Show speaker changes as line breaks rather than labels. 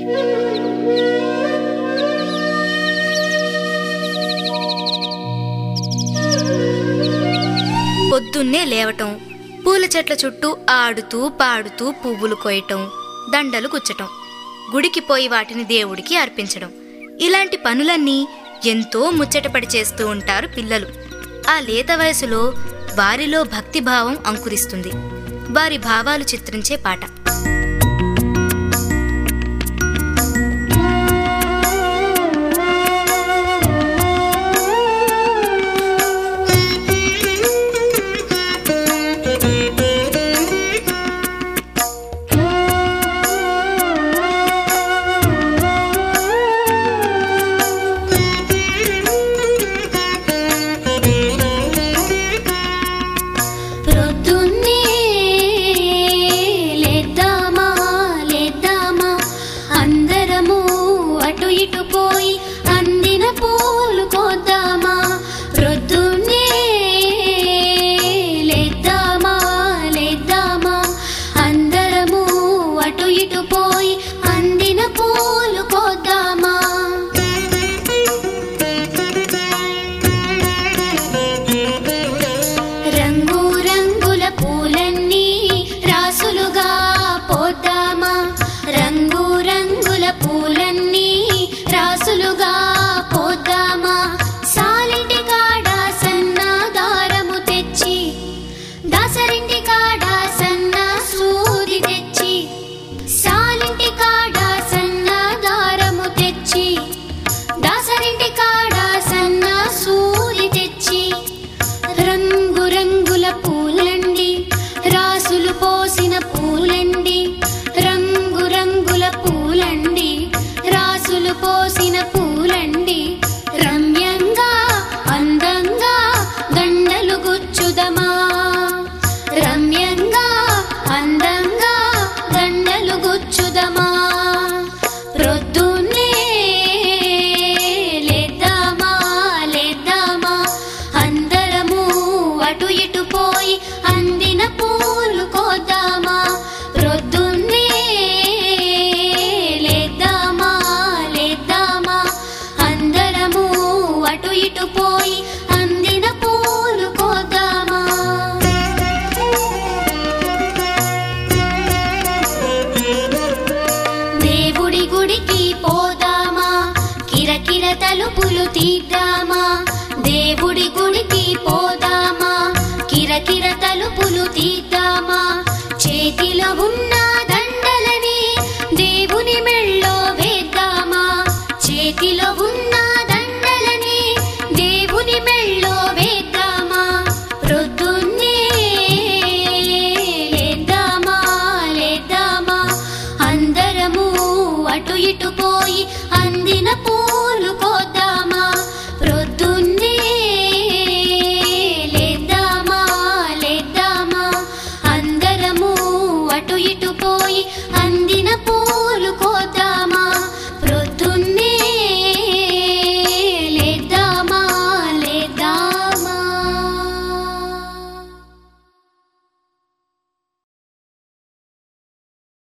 పొద్దున్నే లేవటం పూల చెట్ల చుట్టూ ఆడుతూ పాడుతూ పువ్వులు కోయటం దండలు గుచ్చటం గుడికి పోయి వాటిని దేవుడికి అర్పించడం ఇలాంటి పనులన్నీ ఎంతో ముచ్చటపడి చేస్తూ ఉంటారు పిల్లలు ఆ లేత వయసులో వారిలో భక్తిభావం అంకురిస్తుంది వారి భావాలు చిత్రించే పాట
ప్రొద్దున్నే లేద్దామా లేద్దామా అందరము అటు ఇటు పోయి అందిన పూలు కోద్దామా ప్రొద్దున్నే లేద్దామా లేద్దామా అందరము అటు ఇటు పోయి అందిన పూలు కోద్దామా రంగు రంగుల పూలన్నీ రాసులుగా పోద్దామా రంగు రంగుల పూలన్నీ రాసులుగా పోద్దామా సాలింటి కాడ సన్న దారము తెచ్చి దాసరింటి కాడ సన్న సూది తెచ్చి సాలింటి కాడ సన్న దారము తెచ్చి దాసరింటి కాడ సన్న సూది తెచ్చి రంగు రంగుల పూలండి రాసులు పోసిన పూలండి రంగు రంగుల పూలండి రాసులు పోసిన పూలండి రమ్యంగా అందంగా దండలు గుచ్చుదమా రమ్యంగా అందంగా దండలు గుచ్చుదమా ప్రొద్దున్నే లేద్దామా లేద్దామా అందరము అటు ఇటు పోయి అందిన పూలు కోద్దామా ప్రొద్దున్నే లేద్దామా లేద్దామా అందరము అటు ఇటు పోయి అందిన పూలు కోద్దామా దేవుడి గుడికి పోదామా కిరకిర తలుపులు తీద్దామా దేవుడి గుడికి పోదామా కిరకిర తలుపులు తీద్దామా చేతిలో ఉన్న